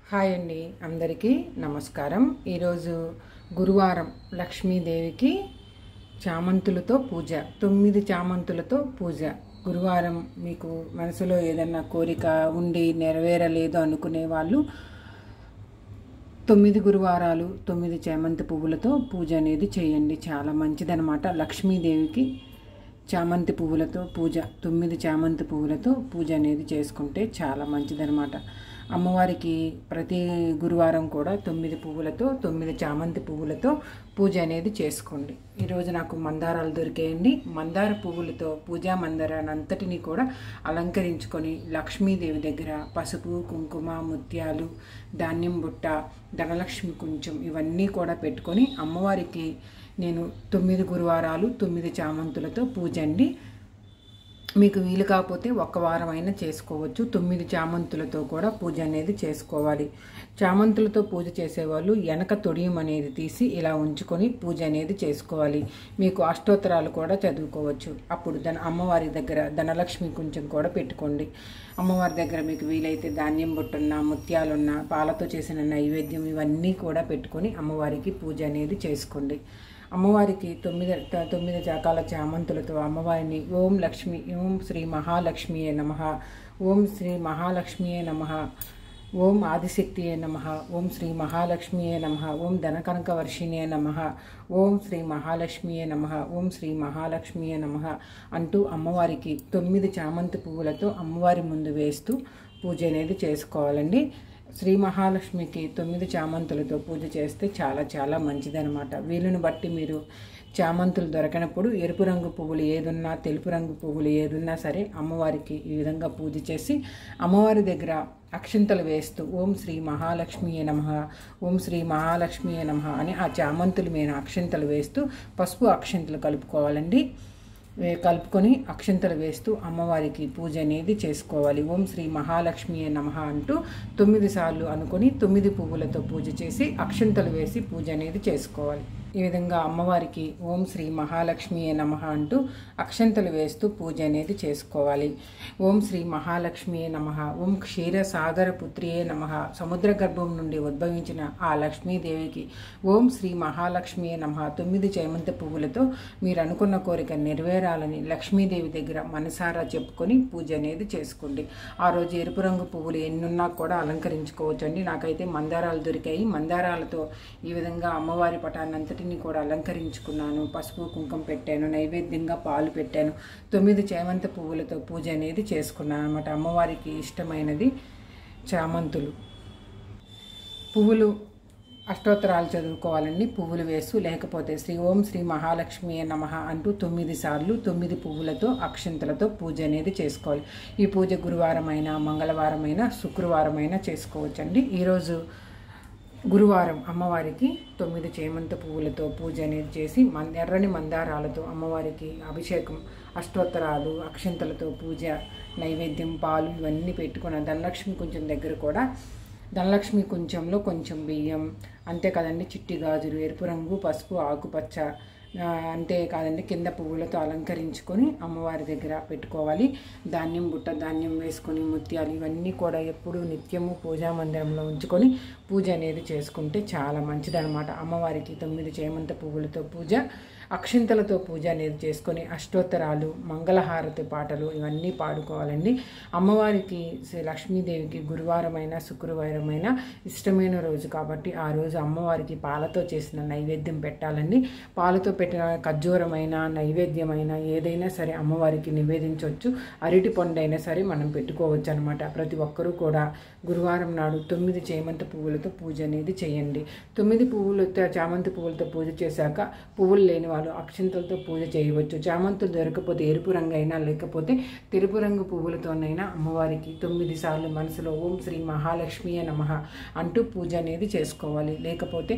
hi అండి అందరికీ నమస్కారం ఈరోజు గురువారం లక్ష్మీదేవికి చామంతులతో పూజ తొమ్మిది చామంతులతో పూజ గురువారం మీకు మనసులో ఏదన్నా కోరిక ఉండి నెరవేరలేదు అనుకునే వాళ్ళు తొమ్మిది గురువారాలు తొమ్మిది చామంతి పువ్వులతో పూజ అనేది చేయండి చాలా మంచిదనమాట లక్ష్మీదేవికి చామంతి పువ్వులతో పూజ తొమ్మిది చామంతి పువ్వులతో పూజ అనేది చేసుకుంటే చాలా మంచిదనమాట అమ్మవారికి ప్రతి గురువారం కూడా తొమ్మిది పువ్వులతో తొమ్మిది చామంతి పువ్వులతో పూజ అనేది చేసుకోండి ఈరోజు నాకు మందారాలు దొరికాయండి మందార పువ్వులతో పూజా మందారాన్ని అంతటినీ కూడా అలంకరించుకొని లక్ష్మీదేవి దగ్గర పసుపు కుంకుమ ముత్యాలు ధాన్యం బుట్ట ధనలక్ష్మి కొంచెం ఇవన్నీ కూడా పెట్టుకొని అమ్మవారికి నేను తొమ్మిది గురువారాలు తొమ్మిది చామంతులతో పూజ అండి మీకు వీలు కాకపోతే ఒక్క వారం అయినా చేసుకోవచ్చు తొమ్మిది చామంతులతో కూడా పూజ అనేది చేసుకోవాలి చామంతులతో పూజ చేసేవాళ్ళు వెనక తొడియం అనేది తీసి ఇలా ఉంచుకొని పూజ అనేది చేసుకోవాలి మీకు అష్టోత్తరాలు కూడా చదువుకోవచ్చు అప్పుడు ధన అమ్మవారి దగ్గర ధనలక్ష్మి కొంచెం కూడా పెట్టుకోండి అమ్మవారి దగ్గర మీకు వీలైతే ధాన్యం బొట్టున్న ముత్యాలున్న పాలతో చేసిన నైవేద్యం ఇవన్నీ కూడా పెట్టుకొని అమ్మవారికి పూజ అనేది చేసుకోండి అమ్మవారికి తొమ్మిది త- తొమ్మిది రకాల చామంతులతో అమ్మవారిని ఓం లక్ష్మి ఓం శ్రీ మహాలక్ష్మియే నమ ఓం శ్రీ మహాలక్ష్మియే నమ ఓం ఆదిశక్తియే నమ ఓం శ్రీ మహాలక్ష్మియే నమ ఓం ధనకనక వర్షిణే నమ ఓం శ్రీ మహాలక్ష్మియే నమ ఓం శ్రీ మహాలక్ష్మియే నమ అంటూ అమ్మవారికి తొమ్మిది చామంతి పువ్వులతో అమ్మవారి ముందు వేస్తూ పూజ అనేది చేసుకోవాలండి శ్రీ మహాలక్ష్మికి తొమ్మిది చామంతులతో పూజ చేస్తే చాలా చాలా మంచిదనమాట వీలుని బట్టి మీరు చామంతులు దొరకనప్పుడు ఎరుపు రంగు పువ్వులు ఏదున్నా తెలుపు రంగు పువ్వులు ఏదున్నా సరే అమ్మవారికి ఈ విధంగా పూజ చేసి అమ్మవారి దగ్గర అక్షింతలు వేస్తూ ఓం శ్రీ మహాలక్ష్మియే నమ ఓం శ్రీ మహాలక్ష్మియే నమ అని ఆ చామంతుల మీద అక్షింతలు వేస్తూ పసుపు అక్షింతలు కలుపుకోవాలండి వే- కలుపుకొని అక్షంతలు వేస్తూ అమ్మవారికి పూజ అనేది చేసుకోవాలి ఓం శ్రీ మహాలక్ష్మియే నమ అంటూ తొమ్మిది సార్లు అనుకొని తొమ్మిది పువ్వులతో పూజ చేసి అక్షంతలు వేసి పూజ అనేది చేసుకోవాలి ఈ విధంగా అమ్మవారికి ఓం శ్రీ మహాలక్ష్మియే నమ అంటూ అక్షంతలు వేస్తూ పూజ అనేది చేసుకోవాలి ఓం శ్రీ మహాలక్ష్మియే నమ ఓం క్షీర సాగర పుత్రియే నమ సముద్ర గర్భం నుండి ఉద్భవించిన ఆ లక్ష్మీదేవికి ఓం శ్రీ మహాలక్ష్మియే నమ తొమ్మిది చేమంతి పువ్వులతో మీరు అనుకున్న కోరిక నెరవేరాలని లక్ష్మీదేవి దగ్గర మనసారా చెప్పుకొని పూజ అనేది చేసుకోండి ఆ రోజు ఎరుపు రంగు పువ్వులు ఎన్నున్నా కూడా అలంకరించుకోవచ్చు అండి నాకైతే మందారాలు దొరికాయి మందారాలతో ఈ విధంగా అమ్మవారి పటాన్ని అంతటిని కూడా అలంకరించుకున్నాను పసుపు కుంకుమ పెట్టాను నైవేద్యంగా పాలు పెట్టాను తొమ్మిది చేమంతి పువ్వులతో పూజ అనేది చేసుకున్నాను అనమాట అమ్మవారికి ఇష్టమైనది చామంతులు పువ్వులు అష్టోత్తరాలు చదువుకోవాలండి పువ్వులు వేస్తూ లేకపోతే శ్రీ ఓం శ్రీ మహాలక్ష్మి నమ అంటూ తొమ్మిది సార్లు తొమ్మిది పువ్వులతో అక్షంతలతో పూజ అనేది చేసుకోవాలి ఈ పూజ గురువారమైన మంగళవారమైన శుక్రవారమైనా చేసుకోవచ్చండి ఈరోజు గురువారం అమ్మవారికి తొమ్మిది చేమంత పువ్వులతో పూజ అనేది చేసి మన్ ఎర్రని మందారాలతో అమ్మవారికి అభిషేకం అష్టోత్తరాలు అక్షంతలతో పూజ నైవేద్యం పాలు ఇవన్నీ పెట్టుకున్న ధనలక్ష్మి కొంచెం దగ్గర కూడా ధనలక్ష్మి కొంచెంలో కొంచెం బియ్యం అంతే కదండి చిట్టి గాజులు ఎరుపు రంగు పసుపు ఆకుపచ్చ ఆ, అంతే కాదండి కింద పువ్వులతో అలంకరించుకొని అమ్మవారి దగ్గర పెట్టుకోవాలి ధాన్యం బుట్ట ధాన్యం వేసుకొని ముత్యాలు ఇవన్నీ కూడా ఎప్పుడు నిత్యము పూజా మందిరంలో ఉంచుకొని పూజ అనేది చేసుకుంటే చాలా మంచిదన్నమాట అమ్మవారికి తొమ్మిది చేమంత పువ్వులతో పూజ అక్షింతలతో పూజ అనేది చేసుకొని అష్టోత్తరాలు మంగళహారతి పాటలు ఇవన్నీ పాడుకోవాలండి అమ్మవారికి శ్రీ లక్ష్మీదేవికి గురువారమైన శుక్రవారమైన ఇష్టమైన రోజు కాబట్టి ఆ రోజు అమ్మవారికి పాలతో చేసిన నైవేద్యం పెట్టాలండి పాలతో పెట్టిన ఖర్జూరమైన నైవేద్యమైన ఏదైనా సరే అమ్మవారికి నివేదించవచ్చు అరటి పండు అయినా సరే మనం పెట్టుకోవచ్చు అనమాట ప్రతి ఒక్కరూ కూడా గురువారం నాడు తొమ్మిది చేమంతి పువ్వులతో పూజ అనేది చేయండి తొమ్మిది పువ్వులతో చామంతి పువ్వులతో పూజ చేశాక పువ్వులు లేని వాళ్ళు అక్షంతలతో పూజ చేయవచ్చు చామంతులు దొరకకపోతే ఎరుపు రంగు అయినా లేకపోతే తెలుపు రంగు పువ్వులతోనైనా అమ్మవారికి తొమ్మిది సార్లు మనసులో ఓం శ్రీ మహాలక్ష్మియే నమ అంటూ పూజ అనేది చేసుకోవాలి లేకపోతే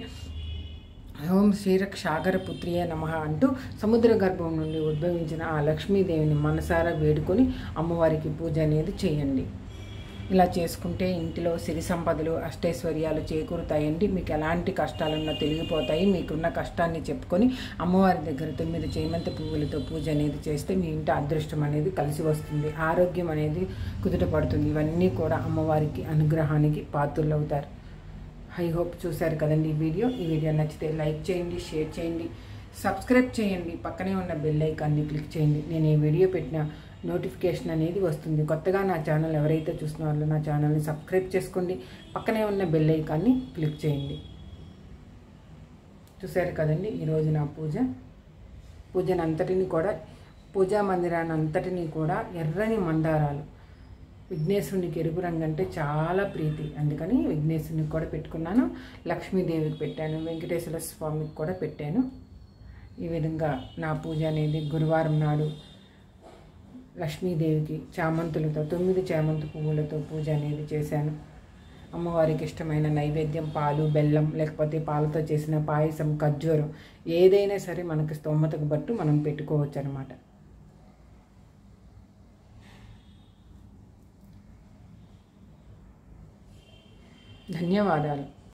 ఓం క్షీరక్షాగర పుత్రియే నమ అంటూ సముద్ర గర్భం నుండి ఉద్భవించిన ఆ లక్ష్మీదేవిని మనసారా వేడుకొని అమ్మవారికి పూజ అనేది చేయండి ఇలా చేసుకుంటే ఇంటిలో సిరి సంపదలు అష్టైశ్వర్యాలు చేకూరుతాయండి మీకు ఎలాంటి కష్టాలున్నా తొలగిపోతాయి మీకున్న కష్టాన్ని చెప్పుకొని అమ్మవారి దగ్గర తొమ్మిది చేమంతి పువ్వులతో పూజ అనేది చేస్తే మీ ఇంటి అదృష్టం అనేది కలిసి వస్తుంది ఆరోగ్యం అనేది కుదుట పడుతుంది ఇవన్నీ కూడా అమ్మవారికి అనుగ్రహానికి పాత్రలు అవుతారు ఐ హోప్ చూశారు కదండి ఈ వీడియో ఈ వీడియో నచ్చితే లైక్ చేయండి షేర్ చేయండి సబ్స్క్రైబ్ చేయండి పక్కనే ఉన్న బెల్ ఐకాన్ని క్లిక్ చేయండి నేను ఈ వీడియో పెట్టిన నోటిఫికేషన్ అనేది వస్తుంది కొత్తగా నా ఛానల్ ఎవరైతే చూస్తున్నారో నా ఛానల్ని సబ్స్క్రైబ్ చేసుకోండి పక్కనే ఉన్న బెల్ ఐకాన్ని క్లిక్ చేయండి చూశారు కదండి ఈరోజు నా పూజ పూజను అంతటిని కూడా పూజా మందిరాన్ని అంతటిని కూడా ఎర్రని మందారాలు విఘ్నేశ్వరునికి ఎరుపు రంగు అంటే చాలా ప్రీతి అందుకని విఘ్నేశ్వరునికి కూడా పెట్టుకున్నాను లక్ష్మీదేవికి పెట్టాను వెంకటేశ్వర స్వామికి కూడా పెట్టాను ఈ విధంగా నా పూజ అనేది గురువారం నాడు లక్ష్మీదేవికి చామంతులతో తొమ్మిది చామంతి పువ్వులతో పూజ అనేది చేశాను అమ్మవారికి ఇష్టమైన నైవేద్యం పాలు బెల్లం లేకపోతే పాలతో చేసిన పాయసం ఖర్జూరం ఏదైనా సరే మనకి స్తోమతకు బట్టు మనం పెట్టుకోవచ్చు అనమాట ధన్యవాదాలు